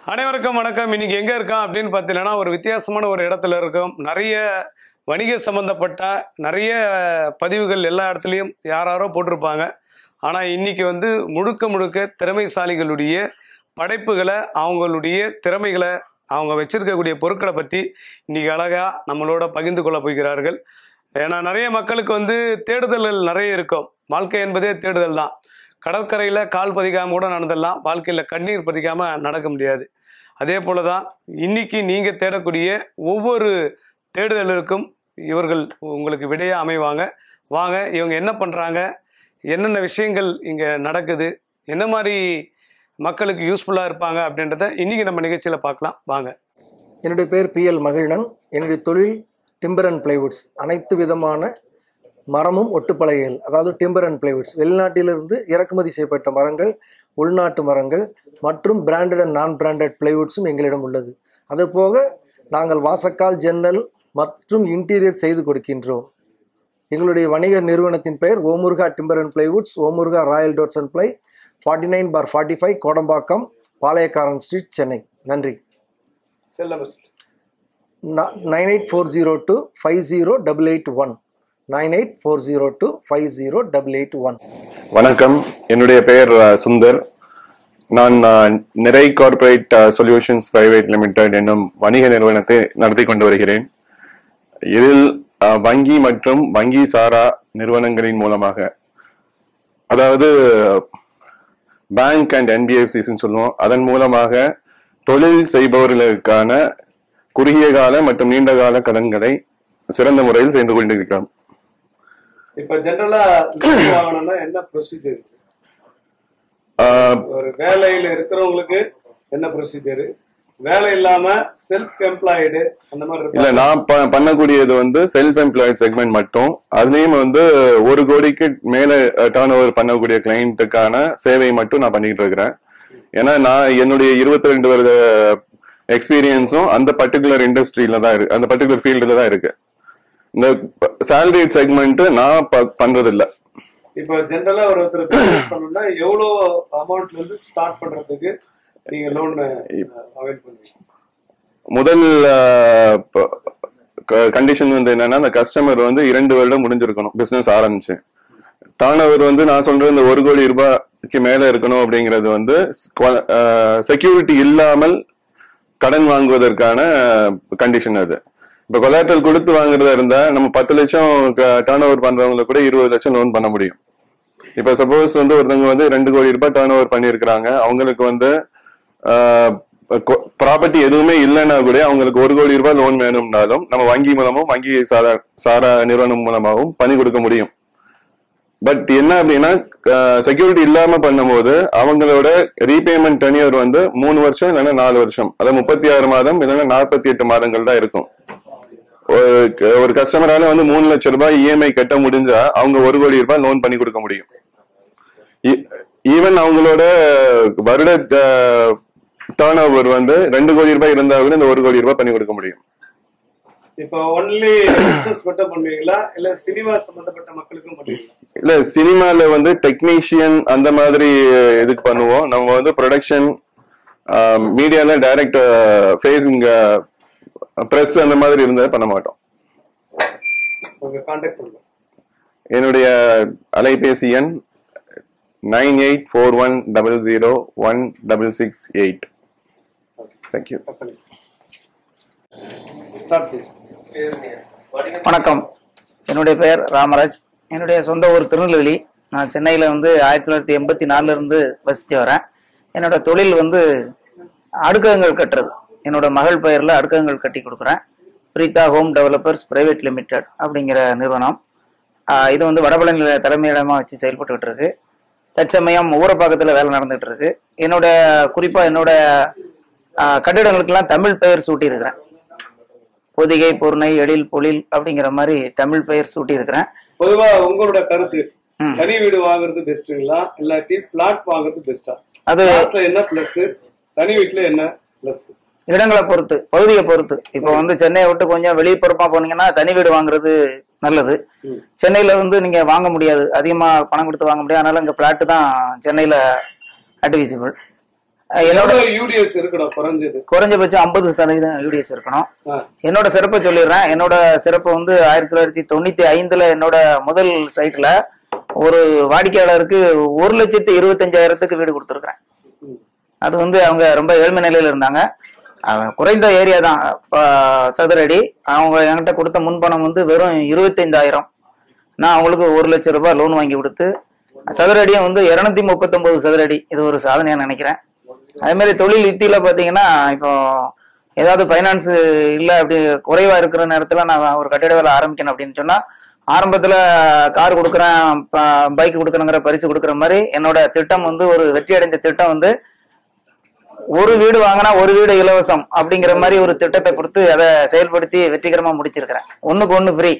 அனைவருக்கும் வணக்கம் இன்னைக்கு எங்க இருக்கோம் அப்படின்னு பார்த்தீங்கன்னா ஒரு வித்தியாசமான ஒரு இடத்துல இருக்கோம் நிறைய வணிக சம்பந்தப்பட்ட நிறைய பதிவுகள் எல்லா இடத்துலையும் யாராரோ போட்டிருப்பாங்க ஆனால் இன்னைக்கு வந்து முழுக்க முழுக்க திறமைசாலிகளுடைய படைப்புகளை அவங்களுடைய திறமைகளை அவங்க வச்சிருக்கக்கூடிய பொருட்களை பற்றி இன்னைக்கு அழகா நம்மளோட பகிர்ந்து கொள்ள போகிறார்கள் ஏன்னா நிறைய மக்களுக்கு வந்து தேடுதல்கள் நிறைய இருக்கும் வாழ்க்கை என்பதே தேடுதல் தான் கடற்கரையில் கால் பதிக்காம கூட நடந்துடலாம் வாழ்க்கையில் கண்ணீர் பதிக்காம நடக்க முடியாது அதே போல தான் இன்னைக்கு நீங்கள் தேடக்கூடிய ஒவ்வொரு தேடுதலுக்கும் இவர்கள் உங்களுக்கு விடையாக அமைவாங்க வாங்க இவங்க என்ன பண்ணுறாங்க என்னென்ன விஷயங்கள் இங்கே நடக்குது என்ன மாதிரி மக்களுக்கு யூஸ்ஃபுல்லாக இருப்பாங்க அப்படின்றத இன்னைக்கு நம்ம நிகழ்ச்சியில் பார்க்கலாம் வாங்க என்னுடைய பேர் பிஎல் மகிழ்நன் என்னுடைய தொழில் டிம்பர் அண்ட் பிளைவுட்ஸ் அனைத்து விதமான மரமும் ஒட்டுப்பலகைகள் அதாவது டிம்பர் அண்ட் பிளைவுட்ஸ் வெளிநாட்டிலிருந்து இறக்குமதி செய்யப்பட்ட மரங்கள் உள்நாட்டு மரங்கள் மற்றும் பிராண்டட் அண்ட் நான் பிராண்டட் பிளைவுட்ஸும் எங்களிடம் உள்ளது அதுபோக நாங்கள் வாசக்கால் ஜன்னல் மற்றும் இன்டீரியர் செய்து கொடுக்கின்றோம் எங்களுடைய வணிக நிறுவனத்தின் பெயர் ஓமுருகா timber and plywoods ஓமுருகா Royal doors and ply forty nine bar forty five Kodambakkam பாளையக்காரன் street Chennai நன்றி செல்ல nine eight four zero two five zero double eight one nine eight four zero two five zero double eight one வணக்கம் என்னுடைய பெயர் அஹ், சுந்தர் நான் அஹ், நிறை corporate solutions private limited என்னும் வணிக நிறுவனத்தை நடத்தி கொண்டு வருகிறேன் இதில் அஹ், வங்கி மற்றும் வங்கி சாரா நிறுவனங்களின் மூலமாக அதாவது பேங்க் அண்ட் என்பிஎஃப்சிஸ்ன்னு சொல்லுவோம் அதன் மூலமாக தொழில் செய்பவர்களுக்கான குறுகிய கால மற்றும் நீண்ட கால கடன்களை சிறந்த முறையில் செய்து கொண்டிருக்கிறோம் இப்போ ஜென்ரலா வாங்கணும்னா என்ன ப்ரொசீஜர் அஹ், ஒரு வேலையில இருக்கிறவங்களுக்கு என்ன ப்ரொசீஜர் வேலை இல்லாம செல்ஃப் எம்ப்ளாய்டு அந்த மாதிரி இல்ல இருக்கு நான் ப- பண்ணக்கூடியது வந்து செல்ஃப் எம்ப்ளாய்ட் செக்மெண்ட் மட்டும் அதுலயும் வந்து ஒரு கோடிக்கு மேல டேர்ன் ஓவர் பண்ணக்கூடிய கிளைண்ட்டுக்கான சேவை மட்டும் நான் பண்ணிட்டு இருக்கிறேன் ஏன்னா நான் என்னுடைய இருபத்தி ரெண்டு வருட எக்ஸ்பீரியன்ஸும் அந்த பர்டிகுலர் இண்டஸ்ட்ரியில தான் இருக்கு அந்த பர்டிகுலர் ஃபீல்டுல தான் இருக்கு இந்த சேலரிட் செக்மெண்ட் நான் ப- பண்றது இல்ல இப்போ ஜென்ரலா ஒரு ஒருத்தர் பிசினஸ் பண்ணணும்னா எவ்வளவு அமௌண்ட்ல இருந்து ஸ்டார்ட் பண்றதுக்கு நீங்க லோன் அவைல் பண்ணுவீங்க முதல் கண்டிஷன் வந்து என்னன்னா அந்த கஸ்டமர் வந்து இரண்டு வருடம் முடிஞ்சிருக்கணும் பிசினஸ் ஆரம்பிச்சு டர்ன் ஓவர் வந்து நான் சொல்றது இந்த ஒரு கோடி ரூபாய்க்கு மேல இருக்கணும் அப்படிங்கிறது வந்து செக்யூரிட்டி இல்லாமல் கடன் வாங்குவதற்கான கண்டிஷன் அது இப்ப கொலாட்டல் கொடுத்து வாங்குறதா இருந்தா நம்ம பத்து லட்சம் டர்ன் ஓவர் பண்றவங்களுக்கு கூட இருபது லட்சம் லோன் பண்ண முடியும் இப்ப சப்போஸ் வந்து ஒருத்தவங்க வந்து ரெண்டு கோடி ரூபாய் டர்ன் ஓவர் பண்ணியிருக்கிறாங்க அவங்களுக்கு வந்து ப்ராப்பர்ட்டி எதுவுமே இல்லைன்னா கூட அவங்களுக்கு ஒரு கோடி ரூபாய் லோன் வேணும்னாலும் நம்ம வங்கி மூலமும் வங்கி சாரா சாரா நிறுவனம் மூலமாகவும் பண்ணி கொடுக்க முடியும் பட் என்ன அப்படின்னா செக்யூரிட்டி இல்லாம பண்ணும்போது அவங்களோட ரீபேமெண்ட் டெனியூர் வந்து மூணு வருஷம் இல்லைன்னா நாலு வருஷம் அதாவது முப்பத்தி ஆறு மாதம் இல்லைன்னா நாற்பத்தி எட்டு மாதங்கள் தான் இருக்கும் ஒரு- ஒரு கஸ்டமரால வந்து மூணு லட்சம் ரூபாய் இஎம்ஐ கட்ட முடிஞ்சா அவங்க ஒரு கோடி ரூபாய் லோன் பண்ணி கொடுக்க முடியும் ஈவன் அவங்களோட வருட டேர்ன் ஓவர் வந்து ரெண்டு கோடி ரூபாய் இருந்தா கூட இந்த ஒரு கோடி ரூபாய் பண்ணி கொடுக்க முடியும் இப்போ ஒன்லி பிசினஸ் மட்டும் பண்ணுவீங்களா இல்ல சினிமா சம்பந்தப்பட்ட மக்களுக்கும் பண்ணுவீங்களா இல்ல சினிமால வந்து டெக்னீஷியன் அந்த மாதிரி இதுக்கு பண்ணுவோம் நம்ம வந்து ப்ரொடக்ஷன் மீடியால டைரக்ட் ஃபேஸிங் பிரஸ் அந்த மாதிரி இருந்தா பண்ண மாட்டோம் உங்க கான்டாக்ட் பண்ணுங்க என்னுடைய அலைபேசி எண் nine eight four one double zero one double six eight thank you start please வணக்கம் என்னுடைய பெயர் ராமராஜ் என்னுடைய சொந்த ஊர் திருநெல்வேலி நான் சென்னையில் வந்து ஆயிரத்தி தொள்ளாயிரத்தி எண்பத்தி நாலுல இருந்து வசித்து வரேன் என்னோட தொழில் வந்து அடுக்ககங்கள் கட்டுறது என்னோட மகள் பெயரில் அடுக்ககங்கள் கட்டி கொடுக்குறேன் Preetha home developers private limited அப்படிங்கிற நிறுவனம் ஆஹ் இது வந்து வடபழனியில் தலைமையிடமாக வச்சு செயல்பட்டுக்கிட்டு இருக்கு தற்சமயம் ஊரப்பாக்கத்தில் வேலை நடந்துகிட்டு இருக்கு என்னோட குறிப்பாக என்னோட ஆஹ் கட்டிடங்களுக்கெல்லாம் தமிழ் பெயர் சூட்டியிருக்கிறேன் பொதிகை பொருணை எழில் பொழில் அப்படிங்கிற மாதிரி தமிழ் பெயர் சூட்டி இருக்கிறேன் பொதுவா உங்களோட கருத்து ம். தனி வீடு வாங்குறது பெஸ்ட்டுங்களா இல்லாட்டி பிளாட் வாங்குறது பெஸ்டா அது லாஸ்ட்ல என்ன பிளஸ் தனி வீட்டுல என்ன பிளஸ் இடங்களை பொறுத்து பகுதியை பொறுத்து இப்போ வந்து சென்னையை விட்டு கொஞ்சம் வெளிப்புறமா போனீங்கன்னா தனி வீடு வாங்குறது நல்லது ம். சென்னையில வந்து நீங்க வாங்க முடியாது அதிகமா பணம் கொடுத்து வாங்க முடியாது அதனால இங்க பிளாட் தான் சென்னையில அட்வைசபிள் அஹ் என்னோட யூடிஎஸ் இருக்கணும் குறைஞ்சது குறைஞ்சபட்சம் ஐம்பது சதவீதம் யூடிஎஸ் இருக்கணும் ஆ. என்னோட சிறப்பை சொல்லிடுறேன் என்னோட சிறப்பு வந்து ஆயிரத்தி தொள்ளாயிரத்தி தொண்ணூத்தி ஐந்துல என்னோட முதல் சைட்ல ஒரு வாடிக்கையாளருக்கு ஒரு லட்சத்து இருபத்தஞ்சாயிரத்துக்கு வீடு கொடுத்துருக்குறேன் ம். அது வந்து அவங்க ரொம்ப ஏழ்மை நிலையில இருந்தாங்க அவன் குறைந்த ஏரியா தான் ப- சதுரடி அவங்க என்கிட்ட கொடுத்த முன்பணம் வந்து வெறும் இருபத்தைந்தாயிரம் நான் அவங்களுக்கு ஒரு லட்சம் ரூபாய் லோன் வாங்கி கொடுத்து சதுரடியும் வந்து இருநூத்தி முப்பத்தொன்பது சதுரடி இது ஒரு சாதனையா நினைக்கிறேன் அதே மாதிரி தொழில் யுத்தியில பாத்தீங்கன்னா இப்போ ஏதாவது ஃபைனான்ஸ் இல்ல அப்படி குறைவா இருக்கிற நேரத்துல நான் ஒரு கட்டிட வேலை ஆரம்பிக்கணும் அப்படின்னு சொன்னா ஆரம்பத்துல கார் கொடுக்குறேன் பைக் கொடுக்குறேங்கிற பரிசு கொடுக்குற மாதிரி என்னோட திட்டம் வந்து ஒரு வெற்றி அடைந்த திட்டம் வந்து ஒரு வீடு வாங்கினா ஒரு வீடு இலவசம் அப்படிங்கிற மாதிரி ஒரு திட்டத்தை கொடுத்து அதை செயல்படுத்தி வெற்றிகரமா முடிச்சிருக்கிறேன் ஒண்ணுக்கு ஒண்ணு ஃப்ரீ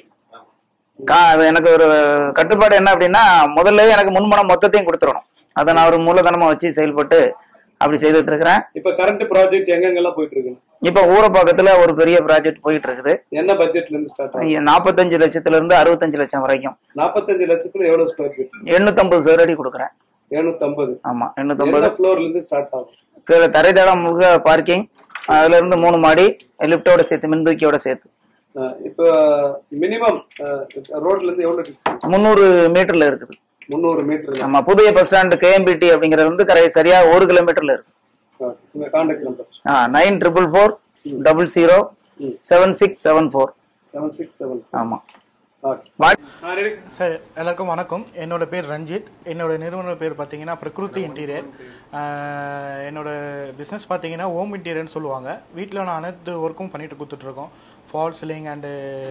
கா அது எனக்கு ஒரு கட்டுப்பாடு என்ன அப்படின்னா முதல்ல எனக்கு முன்பணம் மொத்தத்தையும் கொடுத்துடணும் அதை நான் ஒரு மூலதனமா வச்சு செயல்பட்டு அப்படி செய்துட்டு இருக்கிறேன் இப்ப கரண்ட் ப்ராஜெக்ட் எங்கெங்கெல்லாம் போயிட்டு இருக்கு இப்ப ஊரப்பாக்கத்துல ஒரு பெரிய ப்ராஜெக்ட் போயிட்டு இருக்குது என்ன பட்ஜெட்ல இருந்து ஸ்டார்ட் ஆகும் நாற்பத்தஞ்சு லட்சத்துல இருந்து அறுபத்தஞ்சு லட்சம் வரைக்கும் நாற்பத்தஞ்சு லட்சத்துல எவ்வளவு ஸ்கொயர் ஃபீட் எண்ணூத்தம்பது சதுரடி கொடுக்குறேன் எழுநூத்தி ஐம்பது ஆமா எண்ணூத்தம்பது எந்த ஃப்ளோர்ல இருந்து ஸ்டார்ட் ஆகும் கீழே தரைதளம் முழுக்க பார்க்கிங் அதுல இருந்து மூணு மாடி லிப்டோட சேர்த்து மின்தூக்கியோட சேர்த்து அஹ் இப்ப மினிமம் ரோட்ல இருந்து எவ்வளவு டிஸ்டன்ஸ் முந்நூறு மீட்டர்ல இருக்குது முந்நூறு மீட்டர் ஆமா புதிய பஸ் ஸ்டாண்ட் கேஎம்பிடி அப்படிங்கிறது வந்து கரை சரியா ஒரு கிலோமீட்டர்ல இருக்கு உங்க contact number nine triple four double zero seven six seven four seven six seven ஆமா ஓகே வா- சார் எல்லாருக்கும் வணக்கம் என்னோட பேர் ரஞ்சித் என்னோட நிறுவன பேர் பார்த்தீங்கன்னா பிரகிருதி இன்டீரியர் என்னோட பிஸ்னஸ் பார்த்தீங்கன்னா ஹோம் இன்டீரியர்னு சொல்லுவாங்க வீட்டில் நான் அனைத்து ஒர்க்கும் பண்ணிட்டு கொடுத்துட்ருக்கோம் false ceiling and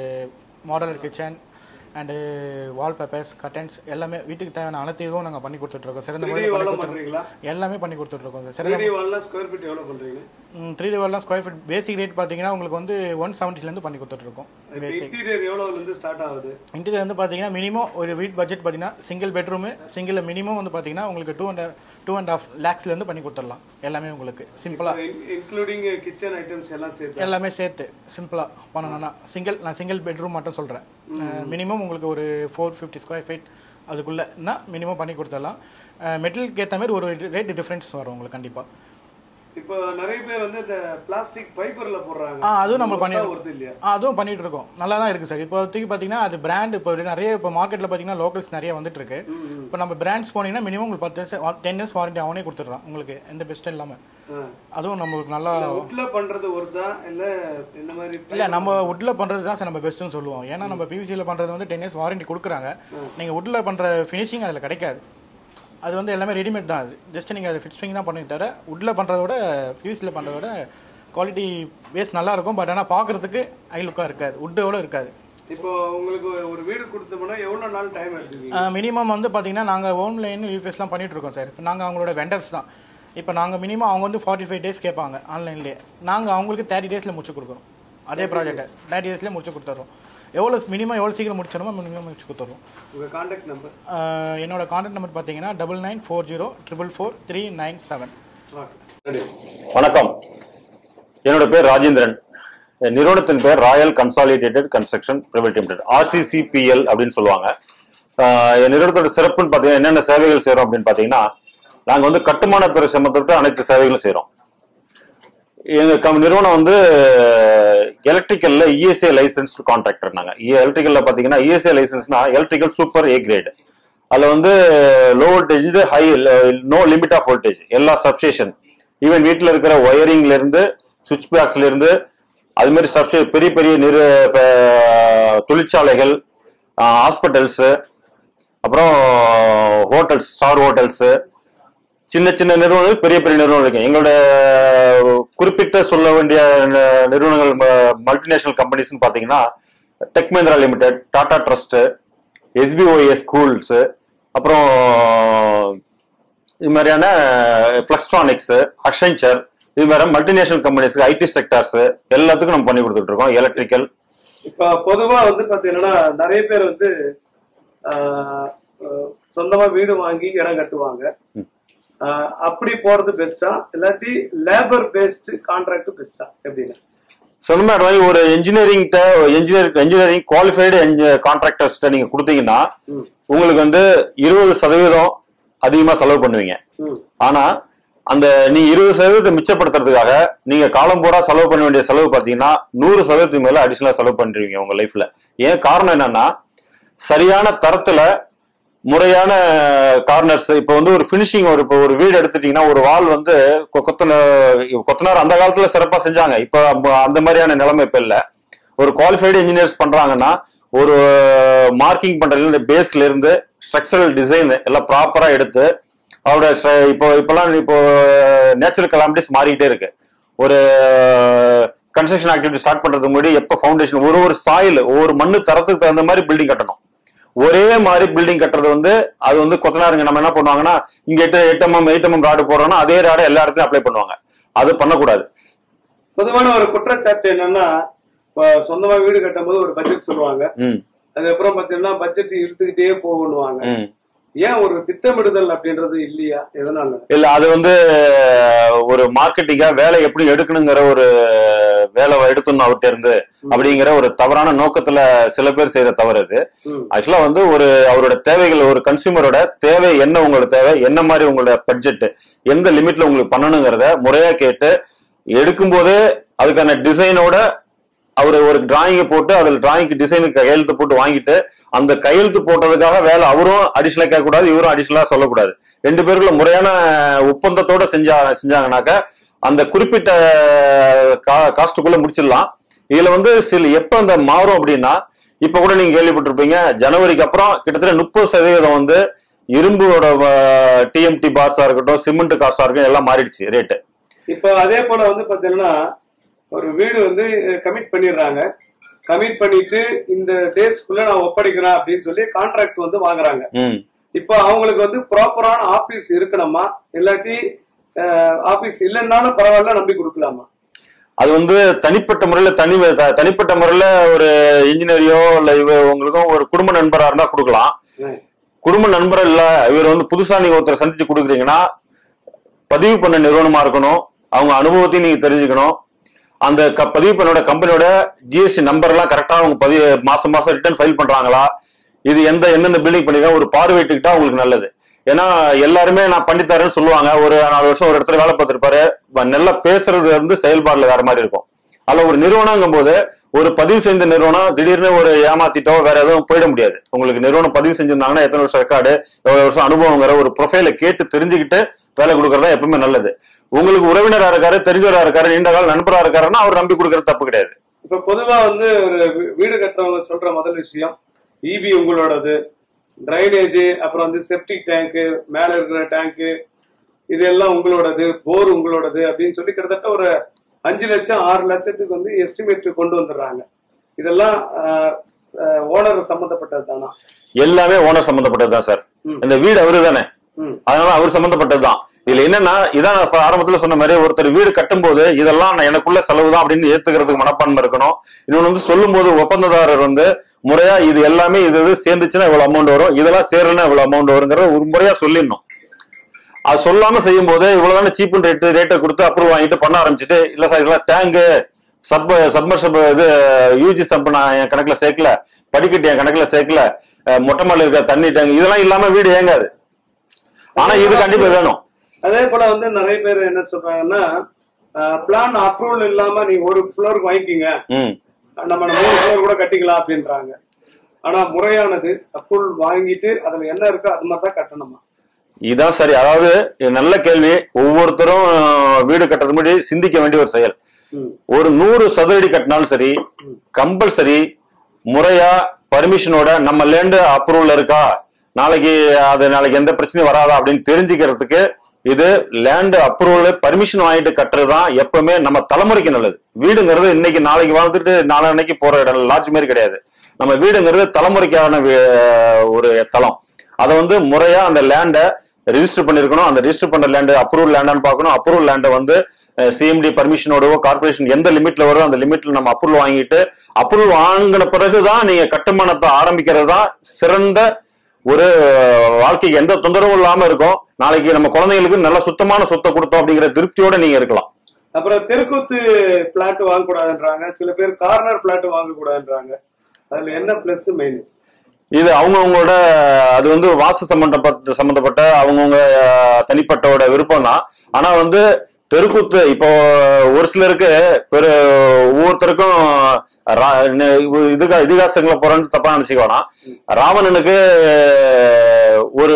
modular kitchen and wall papers curtains எல்லாமே வீட்டுக்கு தேவையான அனைத்து இதுவும் நாங்கள் பண்ணி கொடுத்துட்ருக்கோம் சிறந்த முறையில் பண்ணி வால்லாம் கொடுத்துருக்கோம் பண்றீங்களா எல்லாமே பண்ணி கொடுத்துட்ருக்கோம் சார் சிறந்த த்ரீ வால்லாம் ஸ்கொயர் ஃபீட் எவ்வளவு பண்றீங்க த்ரீ லெவல்லாம் ஸ்கொயர் ஃபீட் பேசிக் ரேட் பார்த்தீங்கன்னா உங்களுக்கு வந்து ஒன் செவன்ட்டிலேருந்து பண்ணி கொடுத்துட்ருக்கோம் பேசிக் இன்டீரியர் எவ்வளவுல இருந்து ஸ்டார்ட் ஆகுது இன்டீரியர் வந்து பார்த்தீங்கன்னா மினிமம் ஒரு வீட் பட்ஜெட் பார்த்தீங்கன்னா சிங்கிள் பெட்ரூமு சிங்கிள் மினிமம் வந்து பார்த்தீங்கன்னா உங்களுக்கு two and two and half லேக்ஸ்லேருந்து பண்ணி கொடுத்துடலாம் எல்லாமே உங்களுக்கு சிம்பிளாக இன்க்ளூடிங் கிச்சன் ஐட்டம்ஸ் எல்லாம் சேர்த்து எல்லாமே சேர்த்து சிம்பிளாக பண்ணணும்னா சிங்கிள் நான் சிங்கிள் பெட்ரூம் மட்டும் சொல்கிறேன் மினிமம் உங்களுக்கு ஒரு ஃபோர் ஃபிஃப்டி ஸ்கொயர் ஃபீட் அதுக்குள்ளேனா மினிமம் பண்ணி கொடுத்துடலாம் மெட்டீரியலுக்கு ஏற்ற மாதிரி ஒரு ரேட் டிஃப்ரென்ஸ் வரும் உங்களுக்கு கண்டிப்பாக இப்போ நிறைய பேர் வந்து இந்த பிளாஸ்டிக் பைப்பர்ல போடுறாங்க ஆ அதுவும் நம்ம பண்ணி ஒர்த்தா வருது இல்லையா ஆ அதுவும் பண்ணிட்டு இருக்கோம் நல்லா தான் இருக்கு சார் இப்போதைக்கு பார்த்தீங்கன்னா அது பிராண்ட் இப்போ நிறைய இப்போ மார்க்கெட்டில் பார்த்தீங்கன்னா லோக்கல்ஸ் நிறைய வந்துட்டு இருக்கு இப்போ நம்ம பிராண்ட்ஸ் போனீங்கன்னா மினிமம் உங்களுக்கு பத்து டென் இயர்ஸ் வாரண்டி அவனே கொடுத்துட்றான் உங்களுக்கு எந்த பெஸ்ட்டும் இல்லாமல் அதுவும் நம்மளுக்கு நல்லா உட்ல பண்றது ஒருத்தா இல்ல இந்த மாதிரி இல்லை நம்ம வுட்டில் பண்ணுறது தான் சார் நம்ம பெஸ்ட்டுன்னு சொல்லுவோம் ஏன்னா நம்ம பிவிசியில் பண்ணுறது வந்து டென் இயர்ஸ் வாரண்டி கொடுக்குறாங்க நீங்கள் வுட்டில் பண்ணுற ஃபினிஷிங் அதில் கிடைக்காது அது வந்து எல்லாமே ரெடிமேட் தான் அது ஜஸ்ட் நீங்கள் அதை ஃபிட்ஸிங் தான் பண்ணி தவிர வுட்டில் பண்ணுறத விட பிவிசியில் பண்ணுறத விட குவாலிட்டி பேஸ் நல்லா இருக்கும் பட் ஆனால் பார்க்குறதுக்கு ஐ லுக்காக இருக்காது வுட்டோட இருக்காது இப்போ உங்களுக்கு ஒரு வீடு கொடுத்தோம்னா எவ்வளவு நாள் டைம் எடுத்துக்கீங்க மினிமம் வந்து பார்த்தீங்கன்னா நாங்கள் ஆன்லைன் யூபிஎஸ்லாம் பண்ணிட்டு இருக்கோம் சார் இப்போ நாங்கள் அவங்களோட வெண்டர்ஸ் தான் இப்போ நாங்கள் மினிமம் அவங்க வந்து ஃபார்ட்டி ஃபைவ் டேஸ் கேட்பாங்க ஆன்லைன்லேயே நாங்கள் அவங்களுக்கு தேர்ட்டி டேஸில் முடிச்சு கொடுக்குறோம் அதே ப்ராஜெக்ட்டை தேர்ட்டி டேஸ்லேயே முடிச்சு கொடுத்துட்றோம் எவ்வளோ மினிமம் எவ்வளோ சீக்கிரம் முடிச்சணுமோ மினிமம் முடிச்சு கொடுத்துட்றோம் உங்க கான்டாக்ட் நம்பர் ஆஹ் என்னோட கான்டாக்ட் நம்பர் பார்த்தீங்கன்னா double nine four zero triple four three nine seven வணக்கம் என்னோட பேர் ராஜேந்திரன் என் நிறுவனத்தின் பேர் royal consolidated construction private limited RCCPL அப்படின்னு சொல்லுவாங்க ஆஹ் என் நிறுவனத்தோட சிறப்புன்னு பார்த்தீங்கன்னா என்னென்ன சேவைகள் செய்றோம் அப்படின்னு பார்த்தீங்கன்னா நாங்கள் வந்து கட்டுமானத்துறை சம்பந்தப்பட்ட அனைத்து சேவைகளும் செய்கிறோம் எங்க கம் நிறுவனம் வந்து எலக்ட்ரிக்கல்ல இஎஸ்ஏ லைசன்ஸ் கான்ட்ராக்டர் நாங்க எலக்ட்ரிக்கல்ல பாத்தீங்கன்னா இஎஸ்ஏ லைசன்ஸ்னா எலக்ட்ரிக்கல் சூப்பர் ஏ கிரேட் அதுல வந்து low voltage high no limit of voltage எல்லா சப்ஸ்டேஷன் ஈவன் வீட்டில் இருக்கிற ஒயரிங்ல இருந்து சுவிட்ச் பாக்ஸ்ல இருந்து அது மாதிரி சப்ஸ்டே பெரிய பெரிய நிறு அஹ், தொழிற்சாலைகள் ஹாஸ்பிட்டல்ஸ் அப்புறம் ஹோட்டல்ஸ் ஸ்டார் ஹோட்டல்ஸ் சின்ன சின்ன நிறுவனங்கள் பெரிய பெரிய நிறுவனம் இருக்கு எங்களோட குறிப்பிட்ட சொல்ல வேண்டிய ந- நிறுவனங்கள் மல்டிநேஷனல் கம்பெனிஸ்னு பாத்தீங்கன்னா tech Mahindra limited Tata trust SBOA schools அப்புறம் இது மாதிரியான பிளக்ஸ்ட்ரானிக்ஸ் அக்ஷன்ச்சர் இது மாதிரி மல்டிநேஷனல் கம்பெனிஸ்க்கு ஐடி செக்டார்ஸ் எல்லாத்துக்கும் நம்ம பண்ணி கொடுத்துட்டு இருக்கோம் எலக்ட்ரிக்கல் இப்ப பொதுவா வந்து பாத்தீங்கன்னா நிறைய பேர் வந்து ஆஹ், ஆஹ், சொந்தமா வீடு வாங்கி இடம் கட்டுவாங்க ஆஹ், அப்படி போறது பெஸ்டா இல்லாட்டி லேபர் பேஸ்ட் கான்ட்ராக்ட் பெஸ்டா எப்படின்னு சொன்ன மாதிரி ஒரு இன்ஜினியரிங் இன்ஜினியர் இன்ஜினியரிங் குவாலிஃபைடு கான்ட்ராக்டர்ஸ்ட நீங்க கொடுத்தீங்கன்னா உங்களுக்கு வந்து இருபது சதவீதம் அதிகமா செலவு பண்ணுவீங்க ம். ஆனா அந்த நீங்க இருபது சதவீதத்தை மிச்சப்படுத்துறதுக்காக நீங்க காலம் பூரா செலவு பண்ண வேண்டிய செலவு பாத்தீங்கன்னா நூறு சதவீதத்துக்கு மேல அடிஷனலா செலவு பண்றீங்க உங்க லைஃப்ல ஏன் காரணம் என்னன்னா சரியான தரத்துல முறையான கார்னர்ஸ் இப்போ வந்து ஒரு ஃபினிஷிங் ஒரு இப்போ ஒரு வீடு எடுத்துட்டீங்கன்னா ஒரு வால் வந்து கொ- கொத்தன கொத்தனார் அந்த காலத்துல சிறப்பா செஞ்சாங்க இப்போ அம்ப- அந்த மாதிரியான நிலைமை இப்ப இல்ல ஒரு குவாலிஃபைடு இன்ஜினியர்ஸ் பண்றாங்கன்னா ஒரு மார்க்கிங் பண்றதுல பேஸ்ல இருந்து ஸ்ட்ரக்சரல் டிசைன் எல்லாம் ப்ராப்பரா எடுத்து அவரோட ஸ்ட்ர- இப்போ இப்பெல்லாம் இப்போ நேச்சுரல் கலாமிட்டிஸ் மாறிக்கிட்டே இருக்கு ஒரு கன்ஸ்ட்ரக்ஷன் ஆக்டிவிட்டி ஸ்டார்ட் பண்றதுக்கு முன்னாடி எப்போ ஃபவுண்டேஷன் ஒரு ஒரு சாயில் ஒவ்வொரு மண்ணு தரத்துக்கு தகுந்த மாதிரி பில்டிங் கட்டணும் ஒரே மாதிரி பில்டிங் கட்டுறது வந்து அது வந்து கொத்தனாருங்க நம்ம என்ன பண்ணுவாங்கன்னா இங்க எட்டு எட்டு எம்எம் எயிட் எம்எம் ராடு போடுறோம்னா அதே ராடு எல்லா இடத்துலயும் அப்ளை பண்ணுவாங்க அது பண்ணக்கூடாது பொதுவான ஒரு குற்றச்சாட்டு என்னன்னா இப்ப சொந்தமா வீடு கட்டும் போது ஒரு பட்ஜெட் சொல்லுவாங்க ம் அதுக்கப்புறம் பாத்தீங்கன்னா பட்ஜெட் இழுத்துக்கிட்டே போகணுவாங்க ம் ஏன் ஒரு திட்டமிடுதல் அப்படின்றது இல்லையா எதனால இல்ல அது வந்து ஒரு மார்க்கெட்டிங்கா வேலை எப்படி எடுக்கணுங்கிற ஒரு வேலை எடுத்துணும் அவர்கிட்ட இருந்து அப்படிங்கிற ஒரு தவறான நோக்கத்துல சில பேர் செய்யற தவறு அது ம். ஆக்சுவலா வந்து ஒரு அவரோட தேவைகள் ஒரு கன்சியூமரோட தேவை என்ன உங்களோட தேவை என்ன மாதிரி உங்களோட பட்ஜெட் எந்த லிமிட்ல உங்களுக்கு பண்ணணுங்கிறத முறையா கேட்டு எடுக்கும்போதே அதுக்கான டிசைனோட அவர் ஒரு டிராயிங்கை போட்டு அதில் டிராயிங்க்கு டிசைனுக்கு கையெழுத்து போட்டு வாங்கிட்டு அந்த கையெழுத்து போட்டதுக்காக வேலை அவரும் அடிஷனலா கேட்கக்கூடாது இவரும் அடிஷனலா சொல்லக்கூடாது ரெண்டு பேருக்குள்ள முறையான ஒப்பந்தத்தோட செஞ்சா செஞ்சாங்கனாக்க அந்த குறிப்பிட்ட காஸ்ட்டுக்குள்ள முடிச்சிடலாம் இதுல வந்து சில எப்ப அந்த மாறும் அப்படின்னா இப்ப கூட நீங்க கேள்விப்பட்டிருப்பீங்க ஜனவரிக்கு அப்புறம் கிட்டத்தட்ட முப்பது சதவீதம் வந்து இரும்போட டிஎம்டி பார்ஸா இருக்கட்டும் சிமெண்ட் காஸ்டா இருக்கட்டும் எல்லாம் மாறிடுச்சு ரேட்டு இப்போ அதே போல வந்து பாத்தீங்கன்னா ஒரு வீடு வந்து கமிட் பண்ணிடுறாங்க கமிட் பண்ணிட்டு இந்த டேஸ்க்குள்ள நான் ஒப்படைக்கிறேன் அப்படின்னு சொல்லி கான்ட்ராக்ட் வந்து வாங்குறாங்க ம் இப்போ அவங்களுக்கு வந்து ப்ராப்பரான ஆபீஸ் இருக்கணுமா இல்லாட்டி ஆபீஸ் இல்லைன்னாலும் பரவாயில்ல நம்பி கொடுக்கலாமா அது வந்து தனிப்பட்ட முறையில தனி த- தனிப்பட்ட முறையில ஒரு இன்ஜினியரையோ இல்ல இவ உங்களுக்கும் ஒரு குடும்ப நண்பரா இருந்தா கொடுக்கலாம் ம். குடும்ப நண்பர் இல்ல இவர் வந்து புதுசா நீங்க ஒருத்தரை சந்திச்சு கொடுக்குறீங்கன்னா பதிவு பண்ண நிறுவனமா இருக்கணும் அவங்க அனுபவத்தையும் நீங்க தெரிஞ்சுக்கணும் அந்த க- பதிவு பண்ணோட கம்பெனியோட ஜிஎஸ்டி நம்பர் எல்லாம் கரெக்டா அவங்க பதிவு மாசம் மாசம் ரிட்டர்ன் ஃபைல் பண்றாங்களா இது எந்த எந்தெந்த பில்டிங் பண்ணிருக்கா ஒரு பார்வையிட்டுக்கிட்டா உங்களுக்கு நல்லது ஏன்னா எல்லாருமே நான் பண்ணித்தரேன்னு சொல்லுவாங்க ஒரு நாலு வருஷம் ஒரு இடத்துல வேலை பார்த்திருப்பாரு வ- நல்லா பேசுறது வந்து செயல்பாடுல வேற மாதிரி இருக்கும் அதுல ஒரு நிறுவனங்கும் போது ஒரு பதிவு செஞ்ச நிறுவனம் திடீர்னு ஒரு ஏமாத்திட்டோ வேற எதுவும் போயிட முடியாது உங்களுக்கு நிறுவனம் பதிவு செஞ்சிருந்தாங்கன்னா எத்தனை வருஷம் ரெக்கார்டு எவ்வளவு வருஷம் அனுபவங்கிற ஒரு ப்ரொஃபைலை கேட்டு தெரிஞ்சுக்கிட்டு வேலை கொடுக்கறது எப்பவுமே நல்லது உங்களுக்கு உறவினரா இருக்காரு தெரிஞ்சவரா இருக்காரு நீண்ட கால நண்பரா இருக்காருன்னா அவர் நம்பி கொடுக்கறது தப்பு கிடையாது இப்ப பொதுவா வந்து ஒரு வீ- வீடு கட்டுறவங்க சொல்ற முதல் விஷயம் இபி உங்களோடது டிரைனேஜ் அப்புறம் வந்து செப்டிக் டேங்க் மேல இருக்கிற டேங்க் இதெல்லாம் உங்களோடது போர் உங்களோடது அப்படின்னு சொல்லி கிட்டத்தட்ட ஒரு அஞ்சு லட்சம் ஆறு லட்சத்துக்கு வந்து எஸ்டிமேட் கொண்டு வந்துடுறாங்க இதெல்லாம் ஓனர் சம்பந்தப்பட்டது தானா எல்லாமே ஓனர் சம்பந்தப்பட்டது தான் சார் ம். இந்த வீடு அவரு தானே ம். அதனால அவர் சம்பந்தப்பட்டது தான் இதுல என்னன்னா இதான் நான் இப்ப ஆரம்பத்துல சொன்ன மாதிரி ஒருத்தர் வீடு கட்டும்போது இதெல்லாம் நான் எனக்குள்ள செலவு தான் அப்படின்னு ஏத்துக்கிறதுக்கு மனப்பான்மை இருக்கணும் இன்னொன்னு வந்து சொல்லும்போது ஒப்பந்ததாரர் வந்து முறையா இது எல்லாமே இது இது சேர்ந்துச்சுன்னா இவ்வளவு அமௌண்ட் வரும் இதெல்லாம் சேரலன்னா இவ்வளவு அமௌண்ட் வருங்கிற ஒரு முறையா சொல்லிடணும் அது சொல்லாம செய்யும் போது இவ்வளவுதானே சீப் ரேட்டு ரேட்டை கொடுத்து அப்ரூவ் வாங்கிட்டு பண்ண ஆரம்பிச்சுட்டு இல்ல சார் இதெல்லாம் டேங்கு சப் சப்மர்சப் இது யூஜி சப் நான் என் கணக்குல சேர்க்கல படிக்கட்டு என் கணக்குல சேர்க்கல அஹ் மொட்டை மாடியில் இருக்க தண்ணி டேங்க் இதெல்லாம் இல்லாம வீடு ஏங்காது ஆனா இது கண்டிப்பா வேணும் அதே போல வந்து நிறைய பேர் என்ன சொல்றாங்கன்னா பிளான் அப்ரூவல் இல்லாம நீ ஒரு ஃப்ளோருக்கு வாங்கிக்கிங்க ம் நம்ம மூணு ஃப்ளோர் கூட கட்டிக்கலாம் அப்படின்றாங்க ஆனா முறையானது அப்ரூவல் வாங்கிட்டு அதுல என்ன இருக்கோ அது மாதிரி தான் கட்டணுமா இதான் சரி அதாவது இது நல்ல கேள்வி ஒவ்வொருத்தரும் அஹ், வீடு கட்டுறது முன்னாடி சிந்திக்க வேண்டிய ஒரு செயல் ம். ஒரு நூறு சதுரடி கட்டினாலும் சரி கம்பல்சரி முறையா பர்மிஷனோட நம்ம லேண்டு அப்ரூவல் இருக்கா நாளைக்கு அது நாளைக்கு எந்த பிரச்சனையும் வராதா அப்படின்னு தெரிஞ்சுக்கிறதுக்கு இது லேண்ட் அப்ரூவல் பர்மிஷன் வாங்கிட்டு கட்டுறது தான் எப்பவுமே நம்ம தலைமுறைக்கு நல்லது வீடுங்கிறது இன்னைக்கு நாளைக்கு வாழ்ந்துட்டு நாளைக்கு போற இடம் லாட்ஜ் மாதிரி கிடையாது நம்ம வீடுங்கிறது தலைமுறைக்கான வீ- ஒரு தளம் அதை வந்து முறையா அந்த லேண்டை ரெஜிஸ்டர் பண்ணிருக்கணும் அந்த ரெஜிஸ்டர் பண்ண லேண்டு அப்ரூவல் லேண்டான்னு பார்க்கணும் அப்ரூவல் லேண்டை வந்து சிஎம்டி பர்மிஷனோடவோ கார்பரேஷன் எந்த லிமிட்ல வருதோ அந்த லிமிட்ல நம்ம அப்ரூவல் வாங்கிட்டு அப்ரூவல் வாங்கின பிறகுதான் நீங்க கட்டுமானத்தை ஆரம்பிக்கிறது தான் சிறந்த ஒரு வாழ்க்கைக்கு எந்த தொந்தரவும் இல்லாம இருக்கும் நாளைக்கு நம்ம குழந்தைங்களுக்கு நல்ல சுத்தமான சொத்தை கொடுத்தோம் அப்படிங்கிற திருப்தியோட நீங்க இருக்கலாம் அப்புறம் தெருக்கூத்து பிளாட் வாங்கக்கூடாதுன்றாங்க சில பேர் கார்னர் பிளாட் வாங்கக்கூடாதுன்றாங்க அதுல என்ன பிளஸ் மைனஸ் இது அவங்கவுங்களோட அது வந்து வாசு சம்பந்தப்பட்ட சம்பந்தப்பட்ட அவங்கவுங்க தனிப்பட்டோட விருப்பம் தான் ஆனா வந்து தெருக்கூத்து இப்போ ஒரு சிலருக்கு பெரு ஒவ்வொருத்தருக்கும் ரா- நெ- இதுகா இதிகாசங்களை போறேன்னு தப்பா நினைச்சுக்க வேணாம் ராவணனுக்கு ஒரு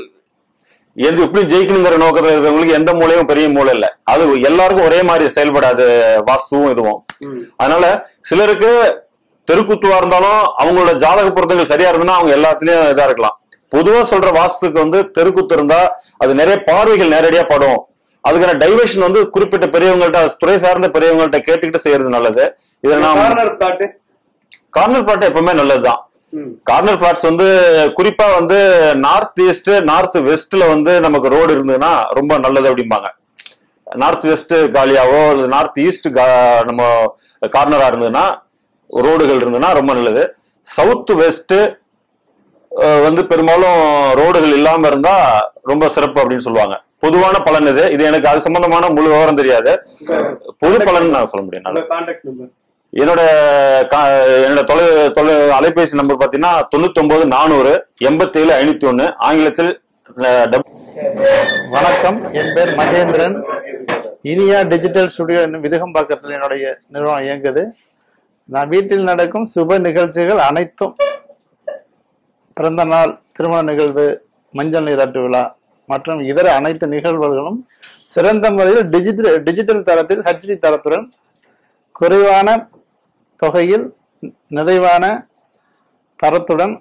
எது எப்படி ஜெயிக்கணுங்கிற நோக்கத்துல இருக்கிறவங்களுக்கு எந்த மூலையும் பெரிய மூளை இல்ல அது எல்லாருக்கும் ஒரே மாதிரி செயல்படாது வாஸ்துவும் இதுவும் அதனால சிலருக்கு தெருக்குத்துவா இருந்தாலும் அவங்களோட ஜாதக பொருத்தங்கள் சரியா இருந்ததுன்னா அவங்க எல்லாத்துலயும் இதா இருக்கலாம் பொதுவா சொல்ற வாஸ்துக்கு வந்து தெருக்குத்து இருந்தா அது நிறைய பார்வைகள் நேரடியா படும் அதுக்கான டைவர்ஷன் வந்து குறிப்பிட்ட பெரியவங்கள்ட்ட துறை சார்ந்த பெரியவங்கள்ட்ட கேட்டுக்கிட்டு செய்யறது நல்லது இதை நான் கார்னர் பிளாட் கார்னர் பிளாட் எப்பவுமே நல்லதுதான் கார்னர் பிளாட்ஸ் வந்து குறிப்பா வந்து நார்த் ஈஸ்ட் நார்த் வெஸ்ட்ல வந்து நமக்கு ரோடு இருந்ததுன்னா ரொம்ப நல்லது அப்படிம்பாங்க நார்த் வெஸ்ட் காலியாவோ நார்த் ஈஸ்ட் நம்ம கார்னரா இருந்ததுன்னா ரோடுகள் இருந்ததுன்னா ரொம்ப நல்லது சவுத் வெஸ்ட் வந்து பெரும்பாலும் ரோடுகள் இல்லாம இருந்தா ரொம்ப சிறப்பு அப்படின்னு சொல்லுவாங்க பொதுவான பலன் இது இது எனக்கு அது சம்பந்தமான முழு விவரம் தெரியாது பொது பலன் நான் சொல்ல முடியும் நான் கான்டாக்ட் நம்பர் என்னோட கா- என்னோட தொலை தொலை அலைபேசி நம்பர் பாத்தீங்கன்னா தொண்ணூத்தி ஒன்பது நானூறு எண்பத்தி ஏழு ஐநூத்தி ஒன்னு ஆங்கிலத்தில் அஹ், டப்- வணக்கம் என் பேர் மகேந்திரன் இனியா டிஜிட்டல் ஸ்டுடியோ என்னும் விருகம்பாக்கத்தில் என்னுடைய நிறுவனம் இயங்குது நான் வீட்டில் நடக்கும் சுப நிகழ்ச்சிகள் அனைத்தும் பிறந்த நாள் திருமண நிகழ்வு மஞ்சள் நீராட்டு விழா மற்றும் இதர அனைத்து நிகழ்வுகளும் சிறந்த முறையில் டிஜிட்டல் டிஜிட்டல் தரத்தில் ஹெச்டி தரத்துடன் குறைவான தொகையில் நிறைவான தரத்துடன்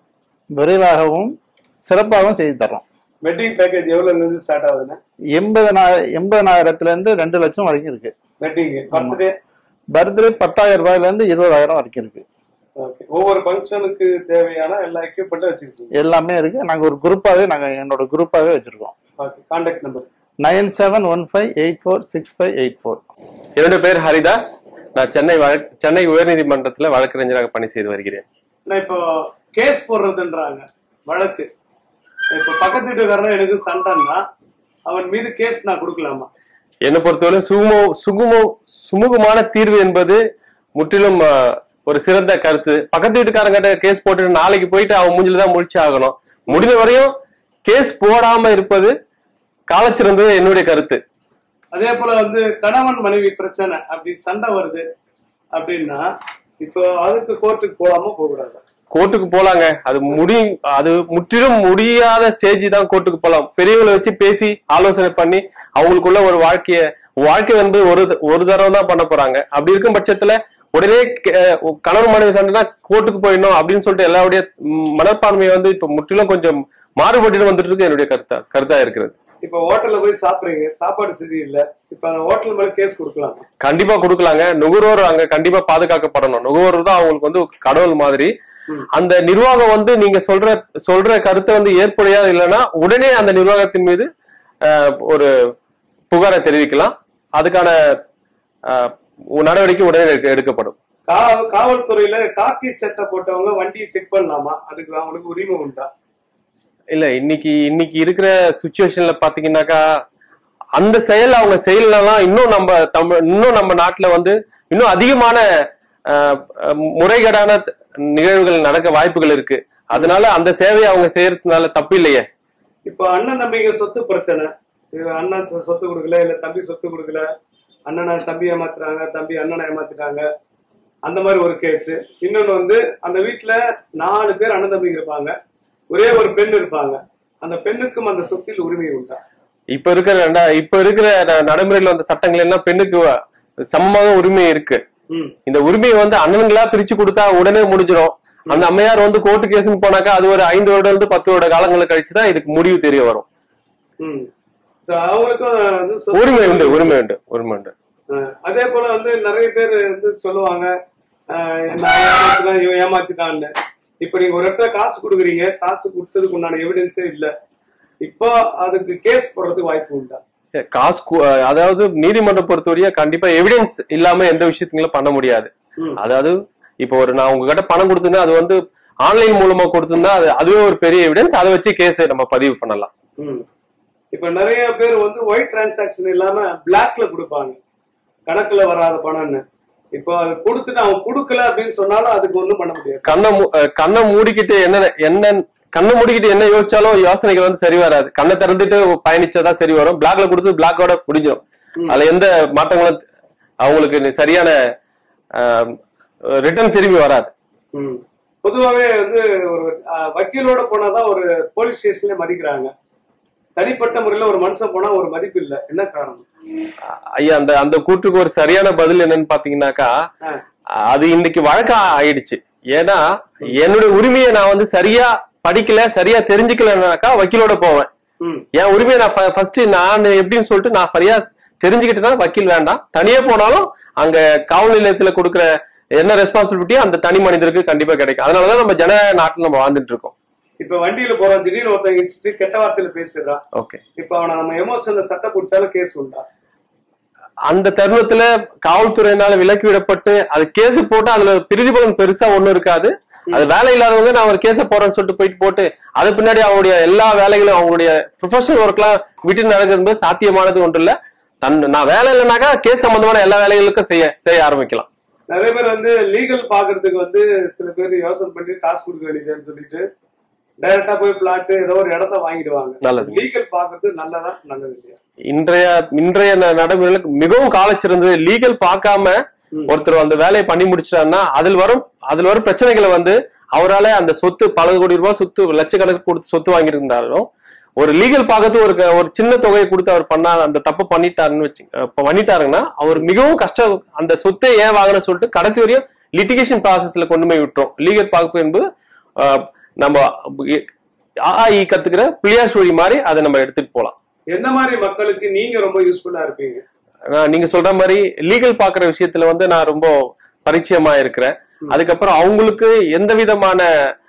விரைவாகவும் சிறப்பாகவும் செய்து தர்றோம் வெட்டிங் பேக்கேஜ் எவ்வளவுல இருந்து ஸ்டார்ட் ஆகுதுன்னா எண்பதனாயிரம் எண்பதனாயிரத்துல இருந்து ரெண்டு லட்சம் வரைக்கும் இருக்கு வெட்டிங் பர்த்டே பர்த்டே பத்தாயிரம் ரூபாயில இருந்து இருபதாயிரம் வரைக்கும் இருக்கு ஓகே ஒவ்வொரு ஃபங்க்ஷனுக்கு தேவையான எல்லா எக்யூப்மெண்ட்டும் வச்சிருக்கீங்க எல்லாமே இருக்கு நாங்க ஒரு குரூப்பாவே நாங்க என்னோட குரூப்பாவே வச்சிருக்கோம் okay contact number nine seven one five eight four six five eight four என்னுடைய பேர் ஹரிதாஸ் நான் சென்னை வழக் சென்னை உயர்நீதிமன்றத்தில் வழக்கறிஞராக பணி செய்து வருகிறேன் நான் இப்போ கேஸ் போடுறதுன்றாங்க வழக்கு இப்போ பக்கத்து வீட்டுக்காரன் எனக்கு சண்டைன்னா அவன் மீது கேஸ் நான் கொடுக்கலாமா என்னை பொறுத்தவரை சுகுமோ சுகுமோ சுமூகமான தீர்வு என்பது முற்றிலும் அஹ், ஒரு சிறந்த கருத்து பக்கத்து வீட்டுக்காரங்கிட்ட கேஸ் போட்டுட்டு நாளைக்கு போயிட்டு அவன் மூஞ்சில தான் முழிச்சு ஆகணும் முடிந்த வரையும் கேஸ் போடாம இருப்பது காலச்சிறந்தது என்னுடைய கருத்து அதே போல வந்து கணவன் மனைவி பிரச்சனை அப்படி சண்டை வருது அப்படின்னா இப்போ அதுக்கு கோர்ட்டுக்கு போகாம போகக்கூடாது கோர்ட்டுக்கு போலாங்க அது முடி அது முற்றிலும் முடியாத ஸ்டேஜ் தான் கோர்ட்டுக்கு போலாம் பெரியவங்களை வச்சு பேசி ஆலோசனை பண்ணி அவங்களுக்குள்ள ஒரு வாழ்க்கைய வாழ்க்கை வந்து ஒரு ஒரு தடவை தான் பண்ண போறாங்க அப்படி இருக்கும் பட்சத்துல உடனே கே- கணவன் மனைவி சண்டைனா கோர்ட்டுக்கு போயிடணும் அப்படின்னு சொல்லிட்டு எல்லாருடைய ம், மனப்பான்மை வந்து இப்ப முற்றிலும் கொஞ்சம் மாறுபட்டு வந்துட்டு இருக்கு என்னுடைய கருத்தா கருத்தா இருக்கிறது இப்போ ஹோட்டல்ல போய் சாப்பிடுறீங்க சாப்பாடு சரியில்லை இப்ப அந்த ஹோட்டல் மேல கேஸ் கொடுக்கலாமா கண்டிப்பா கொடுக்கலாங்க நுகர்வோர் அங்க கண்டிப்பா பாதுகாக்கப்படணும் நுகர்வோர் தான் அவங்களுக்கு வந்து கடவுள் மாதிரி அந்த நிர்வாகம் வந்து நீங்க சொல்ற சொல்ற கருத்தை வந்து ஏற்புடையா இல்லைன்னா உடனே அந்த நிர்வாகத்தின் மீது அஹ், ஒரு புகாரை தெரிவிக்கலாம் அதுக்கான அஹ், நடவடிக்கை உடனே எடுக்க- எடுக்கப்படும் கா- காவல்துறையில காக்கி சட்டை போட்டவங்க வண்டியை செக் பண்ணலாமா அதுக்கு அவங்களுக்கு உரிமை உண்டா இல்ல இன்னைக்கு இன்னைக்கு இருக்கிற சுச்சுவேஷன்ல பாத்தீங்கன்னாக்கா அந்த செயல் அவங்க செயல்லாம் இன்னும் நம்ம தமிழ் இன்னும் நம்ம நாட்டுல வந்து இன்னும் அதிகமான அஹ், அஹ், முறைகேடான த- நிகழ்வுகள் நடக்க வாய்ப்புகள் இருக்கு அதனால அந்த சேவையை அவங்க செய்யறதுனால தப்பு இல்லையே இப்போ அண்ணன் தம்பிங்க சொத்து பிரச்சனை இது அண்ணன் சொத்து கொடுக்கல இல்ல தம்பி சொத்து கொடுக்கல அண்ணனை தம்பி ஏமாத்துறாங்க தம்பி அண்ணனை ஏமாத்திட்டாங்க அந்த மாதிரி ஒரு கேஸ் இன்னொன்னு வந்து அந்த வீட்டுல நாலு பேர் அண்ணன் தம்பிங்க இருப்பாங்க ஒரே ஒரு பெண் இருப்பாங்க அந்த பெண்ணுக்கும் அந்த சொத்தில் உரிமை உண்டா இப்ப இருக்கிற ரெண்டா- இப்ப இருக்கிற ந- நடைமுறையில வந்த சட்டங்கள் எல்லாம் பெண்ணுக்கு வ- சமமாக உரிமை இருக்கு ம் இந்த உரிமையை வந்து அண்ணனுங்களா பிரிச்சு கொடுத்தா உடனே முடிஞ்சிடும் அந்த அம்மையார் வந்து கோர்ட்டு கேஸ்னு போனாக்கா அது ஒரு ஐந்து வருடம் இருந்து பத்து வருட காலங்களுக்கு கழிச்சு தான் இதுக்கு முடிவு தெரிய வரும் ம் So, அவங்களுக்கும் வந்து சொத்து- உரிமை உண்டு உரிமை உண்டு உரிமை உண்டு அஹ் அதே போல வந்து நிறைய பேர் வந்து சொல்லுவாங்க அஹ் நான் ஏமாத்திட்டான் இவன் ஏமாத்திட்டான்னு இப்ப நீங்க ஒரு இடத்துல காசு கொடுக்குறீங்க காசு கொடுத்ததுக்கு உண்டான எவிடன்ஸே இல்ல இப்போ அதுக்கு கேஸ் போடுறதுக்கு வாய்ப்பு உண்டா காசு கு- அதாவது நீதிமன்றம் பொறுத்தவரையா கண்டிப்பா எவிடன்ஸ் இல்லாம எந்த விஷயத்தையும் பண்ண முடியாது ம். அதாவது இப்போ ஒரு நான் உங்ககிட்ட பணம் கொடுத்தேன்னா அது வந்து ஆன்லைன் மூலமா கொடுத்திருந்தா அது அதுவே ஒரு பெரிய எவிடன்ஸ் அதை வச்சு கேஸ் நம்ம பதிவு பண்ணலாம் ம். இப்ப நிறைய பேர் வந்து ஒயிட் டிரான்சாக்ஷன் இல்லாம பிளாக்ல கொடுப்பாங்க கணக்குல வராத பணம்னு இப்போ அது கொடுத்துட்டு அவன் கொடுக்கல அப்படின்னு சொன்னாலும் அதுக்கு ஒண்ணும் பண்ண முடியாது கண்ணை மூ- அஹ் கண்ணை மூடிக்கிட்டு என்ன என்ன கண்ணை மூடிக்கிட்டு என்ன யோசிச்சாலும் யோசனைகள் வந்து சரி வராது கண்ணை திறந்துட்டு பயணிச்சாதான் சரி வரும் பிளாக்ல கொடுத்து பிளாக்கோட முடிஞ்சிடும் அதுல எந்த மாற்றங்களும் அவங்களுக்கு நி- சரியான ரிட்டர்ன் திரும்பி வராது ம். பொதுவாவே வந்து ஒரு அஹ், வக்கீலோட போனாதான் ஒரு போலீஸ் ஸ்டேஷன்ல மதிக்கிறாங்க தனிப்பட்ட முறையில ஒரு மனுஷன் போனா ஒரு மதிப்பு இல்ல என்ன காரணம் ஐயா அந்த அந்த கூற்றுக்கு ஒரு சரியான பதில் என்னன்னு பாத்தீங்கன்னாக்கா ஆ. அது இன்னைக்கு வழக்கா ஆயிடுச்சு ஏன்னா என்னுடைய உரிமையை நான் வந்து சரியா படிக்கல சரியா தெரிஞ்சுக்கலனாக்கா வக்கீலோட போவேன் ம் என் உரிமையை நான் ஃபர்ஸ்ட் நான் எப்படின்னு சொல்லிட்டு நான் சரியா தெரிஞ்சுக்கிட்டேன்னா வக்கீல் வேண்டாம் தனியா போனாலும் அங்க காவல் நிலையத்துல கொடுக்குற என்ன ரெஸ்பான்சிபிலிட்டியோ அந்த தனி மனிதருக்கு கண்டிப்பா கிடைக்கும் அதனாலதான் நம்ம ஜன நாட்டில் நம்ம வாழ்ந்துட்டு இருக்கோம் இப்ப வண்டியில போறான் திடீர்னு ஒருத்தன் இடிச்சிட்டு கெட்ட வார்த்தையில பேசிடுறான் ஓகே இப்ப அவனை நம்ம எமோஷன்ல சட்டை பிடிச்சாலும் கேஸ் உண்டா அந்த தருணத்துல காவல்துறையினால விலக்கி விடப்பட்டு அது கேஸ் போட்டு அதுல பிரதிபலன் பெருசா ஒண்ணும் இருக்காது அது வேலை இல்லாதவங்க நான் ஒரு கேஸ போறேன்னு சொல்லிட்டு போயிட்டு போட்டு அது பின்னாடி அவங்களுடைய எல்லா வேலைகளும் அவங்களுடைய ப்ரொஃபஷனல் ஒர்க்லாம் விட்டு நடக்கிறது சாத்தியமானது ஒன்று இல்ல தன் நான் வேலை இல்லைனாக்கா கேஸ் சம்பந்தமான எல்லா வேலைகளுக்கும் செய்ய செய்ய ஆரம்பிக்கலாம் நிறைய பேர் வந்து லீகல் பாக்குறதுக்கு வந்து சில பேர் யோசனை பண்ணி காசு கொடுக்க வேண்டியதுன்னு சொல்லிட்டு டைரக்டா போய் பிளாட் ஏதோ ஒரு இடத்த வாங்கிடுவாங்க நல்லது. லீகல் பாக்குறது நல்லதா நல்லது இல்லையா இன்றைய இன்றைய ந- நடைமுறைகளுக்கு மிகவும் காலச்சிறந்தது லீகல் பார்க்காம ஒருத்தர் அந்த வேலையை பண்ணி முடிச்சிட்டாருன்னா அதில் வரும் அதில் வரும் பிரச்சனைகளை வந்து அவரால அந்த சொத்து பல கோடி ரூபாய் சொத்து லட்சக்கணக்கு கொடுத்து சொத்து வாங்கியிருந்தாலும் ஒரு லீகல் பார்க்கறது ஒரு க- ஒரு சின்ன தொகையை கொடுத்து அவர் பண்ணா அந்த தப்பு பண்ணிட்டாருன்னு வச்சு இப்ப பண்ணிட்டாருன்னா அவர் மிகவும் கஷ்டம் அந்த சொத்தை ஏன் வாங்கணும்னு சொல்லிட்டு கடைசி வரையும் லிட்டிகேஷன் ப்ராசஸ்ல கொண்டு போய் விட்டுரும் லீகல் பார்ப்பு என்பது ஆஹ், நம்ம ஆஇ கத்துக்கிற பிள்ளையார் சுழி மாதிரி அதை நம்ம எடுத்துட்டு போலாம் எந்த மாதிரி மக்களுக்கு நீங்க ரொம்ப யூஸ்ஃபுல்லா இருப்பீங்க நான் நீங்க சொல்ற மாதிரி லீகல் பாக்குற விஷயத்துல வந்து நான் ரொம்ப பரிச்சயமா இருக்கிறேன் அதுக்கப்புறம் அவங்களுக்கு எந்த விதமான